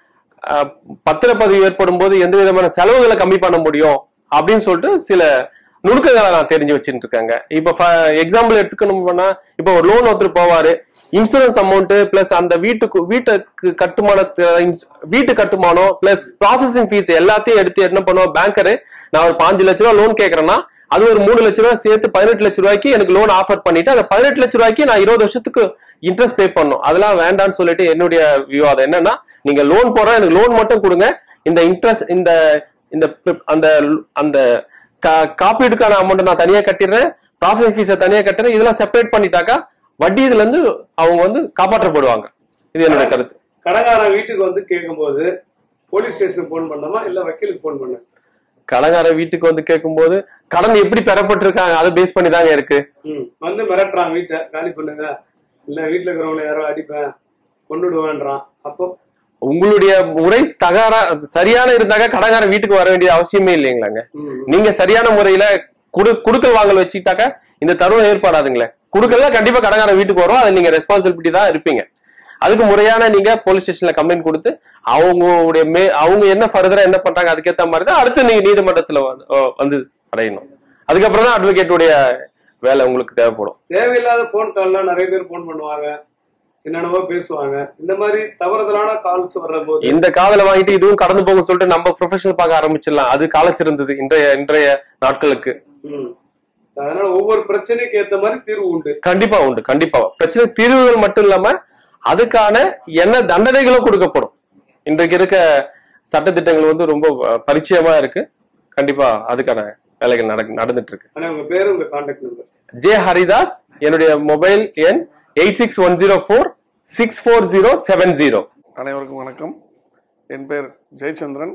அஹ், பத்திரப்பதிவு ஏற்படும் போது எந்த விதமான செலவுகளை கம்மி பண்ண முடியும் அப்படின்னு சொல்லிட்டு சில நுணுக்கங்களை நான் தெரிஞ்சு வச்சுட்டு இருக்காங்க இப்ப எக்ஸாம்பிள் எடுத்துக்கணும்னா இப்ப ஒரு லோன் ஒருத்தர் போவாரு இன்சூரன்ஸ் அமௌண்ட் பிளஸ் அந்த வீட்டுக்கு வீட்டுக்கு கட்டுமானத்து வீட்டு கட்டுமானம் பிளஸ் ப்ராசஸிங் ஃபீஸ் எல்லாத்தையும் எடுத்து என்ன பண்ணுவோம் பேங்கரு நான் ஒரு பாஞ்சு லட்ச ரூபா லோன் கேட்கறேன்னா அது ஒரு மூணு லட்ச ரூபாய் சேர்த்து பதினெட்டு லட்ச ரூபாய்க்கு எனக்கு லோன் ஆஃபர் பண்ணிட்டு அந்த பதினெட்டு லட்ச ரூபாய்க்கு நான் இருபது வருஷத்துக்கு இன்ட்ரெஸ்ட் பே பண்ணும் அதெல்லாம் வேண்டாம்னு சொல்லிட்டு என்னுடைய விவாதம் என்னன்னா நீங்க லோன் போடுற எனக்கு லோன் மட்டும் கொடுங்க இந்த இன்ட்ரெஸ்ட் இந்த இந்த பி- அந்த அந்த கா- காப்பீடுக்கான அமௌண்ட் நான் தனியா கட்டிடுறேன் ப்ராசஸிங் ஃபீஸை தனியா கட்டுறேன் இதெல்லாம் செப்பரேட் பண்ணிட்டாக்கா வட்டி இதுல இருந்து அவங்க வந்து காப்பாற்றப்படுவாங்க இது என்னுடைய கருத்து கடங்காரன் வீட்டுக்கு வந்து கேட்கும்போது போலீஸ் ஸ்டேஷனுக்கு ஃபோன் பண்ணாமா இல்ல வக்கீலுக்கு ஃபோன் பண்ண கடங்கார வீட்டுக்கு வந்து கேட்கும்போது கடன் எப்படி பெறப்பட்டிருக்காங்க அதை பேஸ் பண்ணி தாங்க இருக்கு ம் வந்து மிரட்டுறான் வீட்டை காலி பண்ணுங்க இல்ல வீட்டுல இருக்கிறவங்கள யாரோ அடிப்பேன் கொண்டுடுவேன்றான் அப்போ உங்களுடைய முறை தகாரா சரியான இருந்தாக்க கடங்காரன் வீட்டுக்கு வர வேண்டிய அவசியமே இல்லைங்களாங்க ம். நீங்க சரியான முறையில குடு குடுக்கல் வாங்கல் வச்சுக்கிட்டாக்க இந்த தருணம் ஏற்படாதுங்களே குடுக்கல கண்டிப்பா கடங்காரன் வீட்டுக்கு வரும் அது நீங்க ரெஸ்பான்சிபிலிட்டி தான் இருப்பீங்க அதுக்கு முறையான நீங்க போலீஸ் ஸ்டேஷன்ல கம்ப்ளைண்ட் கொடுத்து அவங்களுடைய மே அவங்க என்ன ஃபர்தரா என்ன பண்றாங்க அதுக்கேத்த மாதிரி தான் அடுத்து நீங்க நீதிமன்றத்துல வந்து ஓ, வந்து அடையணும் அதுக்கப்புறம் தான் அட்வொகேட்டுடைய வேலை உங்களுக்கு தேவைப்படும் தேவையில்லாத ஃபோன் கால்லாம் நிறைய பேர் ஃபோன் பண்ணுவாங்க என்னென்னவோ பேசுவாங்க இந்த மாதிரி தவறுதலான கால்ஸ் வர்றபோது இந்த காதல வாங்கிட்டு இதுவும் கடந்து போக சொல்லிட்டு நம்ம ப்ரொஃபஷனல் பார்க்க ஆரம்பிச்சிடலாம் அது காலச்சிருந்தது இன்றைய இன்றைய நாட்களுக்கு ம். அதனால ஒவ்வொரு பிரச்சனைக்கு ஏத்த மாதிரி தீர்வு உண்டு கண்டிப்பா உண்டு கண்டிப்பா பிரச்சனை தீர்வுகள் மட்டும் இல்லாம அதுக்கான என்ன தண்டனைகளும் கொடுக்கப்படும் இன்றைக்கு இருக்க சட்டத்திட்டங்கள் வந்து ரொம்ப அஹ், பரிச்சயமா இருக்கு கண்டிப்பா அதுக்கான வேலைகள் நடக்கு நடந்துட்டு இருக்கு ஆனா உங்க பேரு உங்க கான்டாக்ட் நம்பர் ஜே ஹரிதாஸ் என்னுடைய மொபைல் எண் eight six one zero four six four zero seven zero அனைவருக்கும் வணக்கம் என் பேர் ஜெயச்சந்திரன்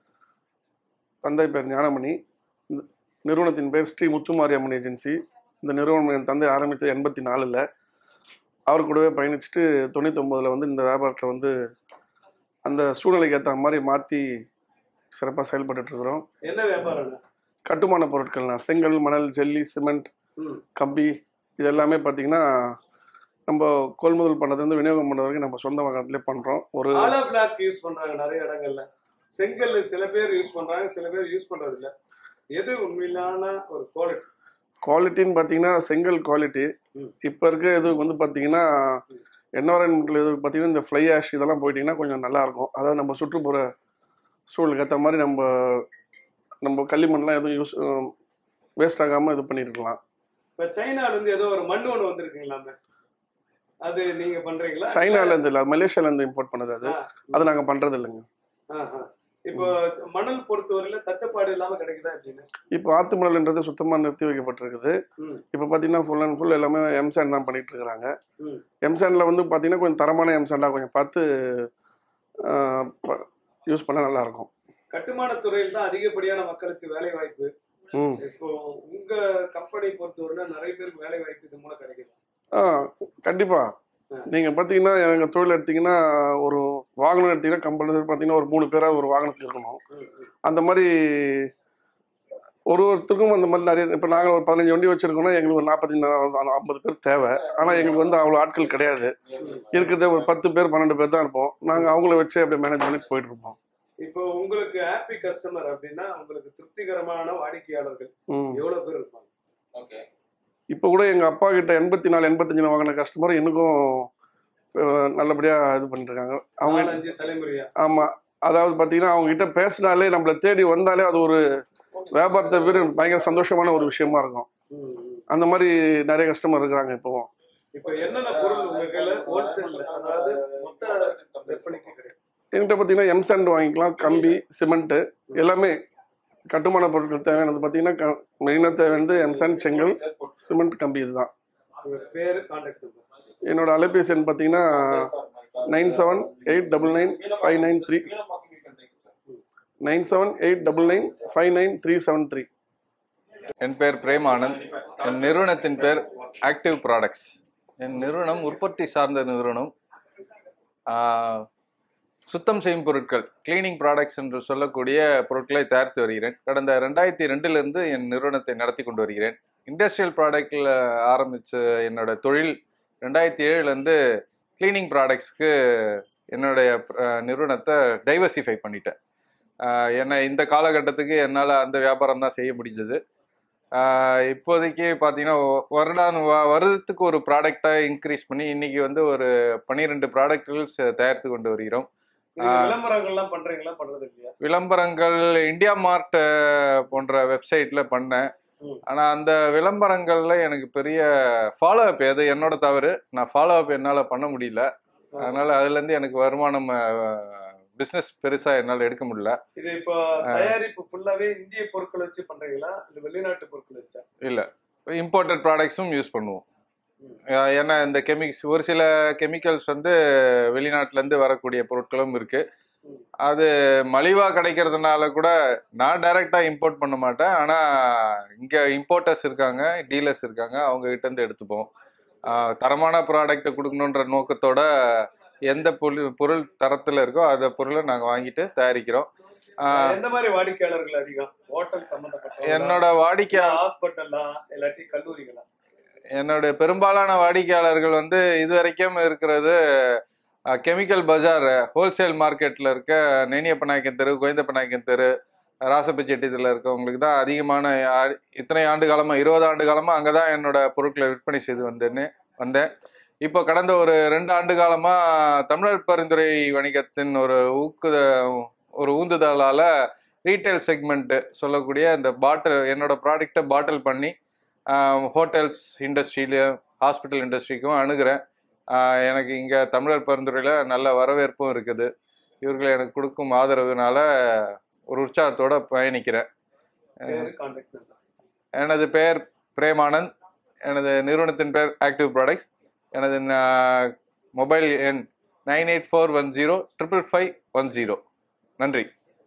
தந்தை பேர் ஞானமணி இந்த நிறுவனத்தின் பேர் ஸ்ரீ முத்துமாரியம்மன் ஏஜென்சி இந்த நிறுவனம் என் தந்தை ஆரம்பித்தது எண்பத்தி நாலில் அவர் கூடவே பயணிச்சுட்டு தொண்ணூத்தொம்பதில் வந்து இந்த வியாபாரத்தில் வந்து அந்த சூழ்நிலைக்கு ஏற்ற மாதிரி மாற்றி சிறப்பாக செயல்பட்டுட்டு இருக்கிறோம் என்ன வியாபாரம் கட்டுமான பொருட்கள்னா செங்கல் மணல் ஜல்லி சிமெண்ட் ம். கம்பி இது எல்லாமே பார்த்தீங்கன்னா நம்ம கொள்முதல் பண்ணது வந்து விநியோகம் பண்ண வரைக்கும் நம்ம சொந்த வாகனத்திலே பண்ணுறோம் ஒரு ஆலா பிளாக் யூஸ் பண்றாங்க நிறைய இடங்கள்ல செங்கல் சில பேர் யூஸ் பண்றாங்க சில பேர் யூஸ் பண்றது இல்ல எது உண்மையிலான ஒரு குவாலிட்டி குவாலிட்டின்னு பார்த்தீங்கன்னா செங்கல் குவாலிட்டி ம். இப்போ இருக்க இது வந்து பார்த்தீங்கன்னா என்வரான்மெண்டல் இது பார்த்தீங்கன்னா இந்த ஃப்ளை ஆஷ் இதெல்லாம் போயிட்டீங்கன்னா கொஞ்சம் நல்லா இருக்கும் அதாவது நம்ம சுற்றுப்புற சூழலுக்கு ஏற்ற மாதிரி நம்ம நம்ம களிமண்லாம் எதுவும் யூஸ் வேஸ்ட் ஆகாமல் இது பண்ணியிருக்கலாம் இப்ப சைனால இருந்து ஏதோ ஒரு மண் ஒண்ணு வந்திருக்குங்களாமே அது நீங்க பண்றீங்களா சைனால இருந்து இல்ல மலேசியால இருந்து இம்போர்ட் பண்ணது அது ஆ. அது நாங்க பண்றது இல்லைங்க ஆஹா. இப்போ மணல் பொறுத்தவரையில தட்டுப்பாடு இல்லாம கிடைக்குதா எப்படின்னு இப்போ ஆத்து மணல்ன்றது சுத்தமா நிறுத்தி வைக்கப்பட்டிருக்குது ம். இப்போ பார்த்தீங்கன்னா ஃபுல் அண்ட் ஃபுல் எல்லாமே எம்சாண்ட் தான் பண்ணிட்டு இருக்கிறாங்க ம். எம்சாண்டில் வந்து பார்த்தீங்கன்னா கொஞ்சம் தரமான எம்சாண்டாக கொஞ்சம் பார்த்து யூஸ் பண்ணால் நல்லா இருக்கும் கட்டுமான துறையில் தான் அதிகப்படியான மக்களுக்கு வேலை வாய்ப்பு ம் இப்போ உங்க கம்பெனி பொறுத்தவரையில நிறைய பேருக்கு வேலை வாய்ப்பு இது மூலம் கிடைக்குது ஆ கண்டிப்பா நீங்க பாத்தீங்கன்னா எங்க தொழில் எடுத்தீங்கன்னா ஒரு வாகனம் எடுத்தீங்கன்னா கம்பல்சரி பாத்தீங்கன்னா ஒரு மூணு பேராவது ஒரு வாகனத்துக்கு இருக்கணும் அந்த மாதிரி ஒரு ஒருத்தருக்கும் அந்த மாதிரி நிறைய இப்போ நாங்கள் ஒரு பதினஞ்சு வண்டி வச்சிருக்கோம்னா எங்களுக்கு ஒரு நாற்பத்தி ஐம்பது பேர் தேவை ஆனால் எங்களுக்கு வந்து அவ்வளோ ஆட்கள் கிடையாது இருக்கிறதே ஒரு பத்து பேர் பன்னெண்டு பேர் தான் இருப்போம் நாங்கள் அவங்கள வச்சு அப்படியே மேனேஜ் பண்ணி போயிட்டு இருப்போம் இப்போ உங்களுக்கு ஹாப்பி கஸ்டமர் அப்படின்னா உங்களுக்கு திருப்திகரமான வாடிக்கையாளர்கள் ம். எவ்வளவு பேர் இருப்பாங்க இப்போ கூட எங்கள் அப்பா கிட்ட எண்பத்தி நாலு எண்பத்தஞ்சு வாங்கின கஸ்டமர் இன்னும் நல்லபடியாக இது பண்ணிட்டு இருக்காங்க அவங்க நாலஞ்சு தலைமுறையா ஆமாம் அதாவது பார்த்தீங்கன்னா அவங்க கிட்ட பேசினாலே நம்மளை தேடி வந்தாலே அது ஒரு வியாபாரத்தை பேர் பயங்கர சந்தோஷமான ஒரு விஷயமா இருக்கும் ம், ம். அந்த மாதிரி நிறைய கஸ்டமர் இருக்கிறாங்க இப்போ இப்போ என்னென்ன பொருள் உங்க கையில ஹோல்சேல்ல அதாவது மொத்த விற்பனைக்கு கிடைக்கும் என்கிட்ட பார்த்தீங்கன்னா எம்சாண்ட் வாங்கிக்கலாம் கம்பி சிமெண்ட்டு எல்லாமே கட்டுமான பொருட்கள் தேவையானது பார்த்தீங்கன்னா மெயினாக தேவையானது எம்சாண்ட் செங்கல் சிமெண்ட் கம்பி இதுதான் உங்க பேரு கான்டாக்ட் நம்பர் என்னோட அலைபேசி எண் பார்த்தீங்கன்னா nine seven eight double nine five nine three nine seven eight double nine five nine three seven three என் பெயர் பிரேம் ஆனந்த் என் நிறுவனத்தின் பேர் ஆக்டிவ் ப்ராடக்ட்ஸ் என் நிறுவனம் உற்பத்தி சார்ந்த நிறுவனம் ஆஹ், சுத்தம் செய்யும் பொருட்கள் கிளீனிங் ப்ராடக்ட்ஸ் என்று சொல்லக்கூடிய பொருட்களை தயாரித்து வருகிறேன் கடந்த ரெண்டாயிரத்தி ரெண்டிலிருந்து என் நிறுவனத்தை நடத்தி கொண்டு வருகிறேன் இண்டஸ்ட்ரியல் ப்ராடக்டில் ஆரம்பித்த என்னோட தொழில் ரெண்டாயிரத்தி ஏழுலேருந்து கிளீனிங் ப்ராடக்ட்ஸ்க்கு என்னுடைய அஹ், நிறுவனத்தை டைவர்சிஃபை பண்ணிட்டேன் ஆஹ், ஏன்னா இந்த காலகட்டத்துக்கு என்னால் அந்த வியாபாரம் தான் செய்ய முடிஞ்சது ஆஹ் இப்போதைக்கு பார்த்தீங்கன்னா ஒ- வருடான் வ- வருடத்துக்கு ஒரு ப்ராடக்டை இன்க்ரீஸ் பண்ணி இன்னைக்கு வந்து ஒரு பன்னிரெண்டு ப்ராடக்ட்கள் தயாரித்து கொண்டு வருகிறோம் நீங்க ஆ. விளம்பரங்கள்லாம் பண்றீங்களா பண்றது இல்லையா விளம்பரங்கள் இந்தியா மார்ட் போன்ற வெப்சைட்ல பண்ணேன் ம். ஆனா அந்த விளம்பரங்கள்ல எனக்கு பெரிய ஃபாலோ அப் எது என்னோட தவறு நான் ஃபாலோ அப் என்னால பண்ண முடியல அதனால அதுல இருந்து எனக்கு வருமானம் பிசினஸ் பெருசா என்னால எடுக்க முடியல இது இப்போ தயாரிப்பு ஃபுல்லாவே இந்திய பொருட்கள் வச்சு பண்றீங்களா இல்ல வெளிநாட்டு பொருட்கள் வச்சா இல்ல இம்போர்ட்டட் ப்ராடக்ட்ஸும் யூஸ் பண்ணுவோம் அஹ் ஏன்னா இந்த கெமிக்ஸ் ஒரு சில கெமிக்கல்ஸ் வந்து வெளிநாட்டுல இருந்து வரக்கூடிய பொருட்களும் இருக்கு அது மலிவா கிடைக்கிறதுனால கூட நான் டைரக்டா இம்போர்ட் பண்ண மாட்டேன் ஆனா இங்க இம்போர்ட்டர்ஸ் இருக்காங்க டீலர்ஸ் இருக்காங்க அவங்க கிட்ட இருந்து எடுத்துப்போம் அஹ் தரமான ப்ராடக்ட் கொடுக்கணுன்ற நோக்கத்தோட எந்த பொருள் பொருள் தரத்துல இருக்கோ அந்த பொருளை நாங்க வாங்கிட்டு தயாரிக்கிறோம் அஹ் எந்த மாதிரி வாடிக்கையாளர்கள் அதிகம் ஹோட்டல் சம்பந்தப்பட்ட என்னோட வாடிக்கையாளர் ஹாஸ்பிட்டல்லா இல்லாட்டி கல்லூரிகளா என்னுடைய பெரும்பாலான வாடிக்கையாளர்கள் வந்து இது வரைக்கும் இருக்கிறது கெமிக்கல் பஜார் ஹோல்சேல் மார்க்கெட்டில் இருக்க நெனியப்பநாயக்கன் தெரு கோயந்தப்பநாயக்கன் தெரு ராசப்பச்செட்டியில் இருக்கவங்களுக்கு தான் அதிகமான ஆ- இத்தனை ஆண்டு காலமாக இருபது ஆண்டு காலமாக அங்கே தான் என்னோட பொருட்களை விற்பனை செய்து வந்தேன்னு வந்தேன் இப்போ கடந்த ஒரு ரெண்டு ஆண்டு காலமாக தமிழர் பரிந்துரை வணிகத்தின் ஒரு ஊக்குத ஒரு ஊந்துதலால் ரீட்டைல் செக்மெண்ட்டு சொல்லக்கூடிய இந்த பாட்டில் என்னோட ப்ராடக்டை பாட்டில் பண்ணி ஹோட்டல்ஸ் இண்டஸ்ட்ரியிலையும் ஹாஸ்பிட்டல் இண்டஸ்ட்ரிக்கும் அணுகிறேன் ஆஹ் எனக்கு இங்கே தமிழர் பரிந்துரையில் நல்ல வரவேற்பும் இருக்குது இவர்கள் எனக்கு கொடுக்கும் ஆதரவுனால ஒரு உற்சாகத்தோட பயணிக்கிறேன் பேரு கான்டாக்ட் நம்பர் எனது பெயர் பிரேமானந்த் எனது நிறுவனத்தின் பெயர் ஆக்டிவ் ப்ராடக்ட்ஸ் எனது ந- மொபைல் எண் nine eight four one zero triple five one zero நன்றி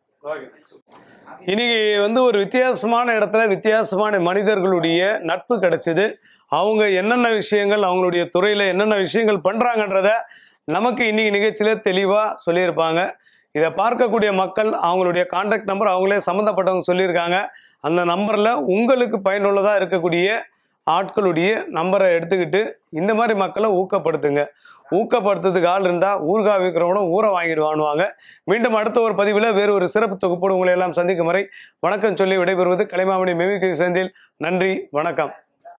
இன்னைக்கு வந்து ஒரு வித்தியாசமான இடத்துல வித்தியாசமான மனிதர்களுடைய நட்பு கிடைச்சது அவங்க என்னென்ன விஷயங்கள் அவங்களுடைய துறையில என்னென்ன விஷயங்கள் பண்றாங்கன்றத நமக்கு இன்னைக்கு நிகழ்ச்சியில தெளிவா சொல்லியிருப்பாங்க இதை பார்க்கக்கூடிய மக்கள் அவங்களுடைய காண்டாக்ட் நம்பர் அவங்களே சம்மந்தப்பட்டவங்க சொல்லியிருக்காங்க அந்த நம்பர்ல உங்களுக்கு பயனுள்ளதா இருக்கக்கூடிய ஆட்களுடைய நம்பரை எடுத்துக்கிட்டு இந்த மாதிரி மக்களை ஊக்கப்படுத்துங்க ஊக்கப்படுத்துறதுக்கு ஆள் இருந்தால் ஊறுகாய் விற்கிறவங்களும் ஊரை வாங்கிட்டு வாங்குவாங்க மீண்டும் அடுத்த ஒரு பதிவில் வேறு ஒரு சிறப்பு தொகுப்போடு உங்களை எல்லாம் சந்திக்கும் வரை வணக்கம் சொல்லி விடைபெறுவது கலைமாமணி மெமிக்ரி செந்தில் நன்றி வணக்கம்